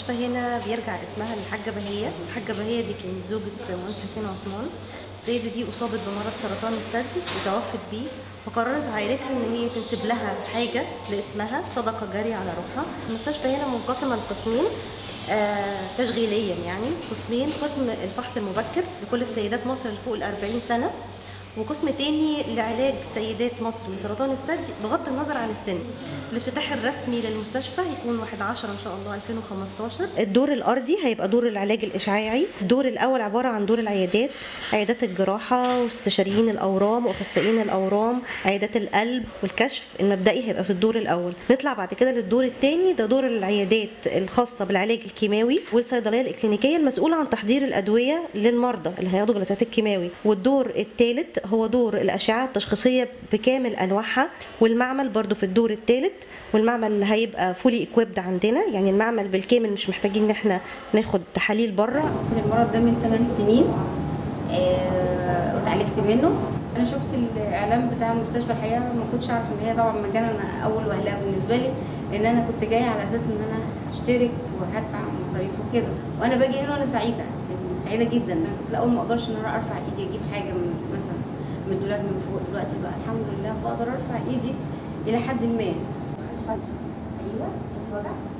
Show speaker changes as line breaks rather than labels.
المستشفى هنا بيرجع اسمها للحاجه بهيه الحاجه بهيه دي كانت زوجة مهندس حسين عثمان السيده دي اصابت بمرض سرطان الثدي وتوفت بيه فقررت عائلتها ان هي تنسب لها حاجه لاسمها صدقه جاريه على روحها المستشفى هنا منقسمه لقسمين آه تشغيليا يعني قسمين قسم الفحص المبكر لكل السيدات مصر اللي فوق ال 40 سنه وقسم تاني لعلاج سيدات مصر من سرطان الثدي بغض النظر عن السن الافتتاح الرسمي للمستشفى هيكون 1 10 ان شاء الله 2015 الدور الارضي هيبقى دور العلاج الاشعاعي الدور الاول عباره عن دور العيادات عيادات الجراحه واستشاريين الاورام واخصائيين الاورام عيادات القلب والكشف المبدئي هيبقى في الدور الاول نطلع بعد كده للدور الثاني ده دور العيادات الخاصه بالعلاج الكيماوي والصيدليه الاكلينيكيه المسؤوله عن تحضير الادويه للمرضى اللي هياخدوا جلسات الكيماوي والدور الثالث هو دور الاشعه التشخيصيه بكامل انواعها والمعمل برضو في الدور الثالث والمعمل اللي هيبقى فولي اكويبد عندنا يعني المعمل بالكامل مش محتاجين ان احنا ناخد تحاليل بره
المرض ده من 8 سنين آه، واتعالجت منه انا شفت الاعلان بتاع المستشفى الحقيقه ما كنتش اعرف ان هي طبعا مجانا أنا اول وهله بالنسبه لي لان انا كنت جايه على اساس ان انا هشترك وهدفع مصاريف وكده وانا باجي هنا وانا سعيده يعني سعيده جدا انا كنت الاول ما اقدرش ان انا ارفع ايدي اجيب حاجه من مثلا من الدولاب من فوق دلوقتي بقى الحمد لله بقدر ارفع ايدي الى حد ما ايوه الوجع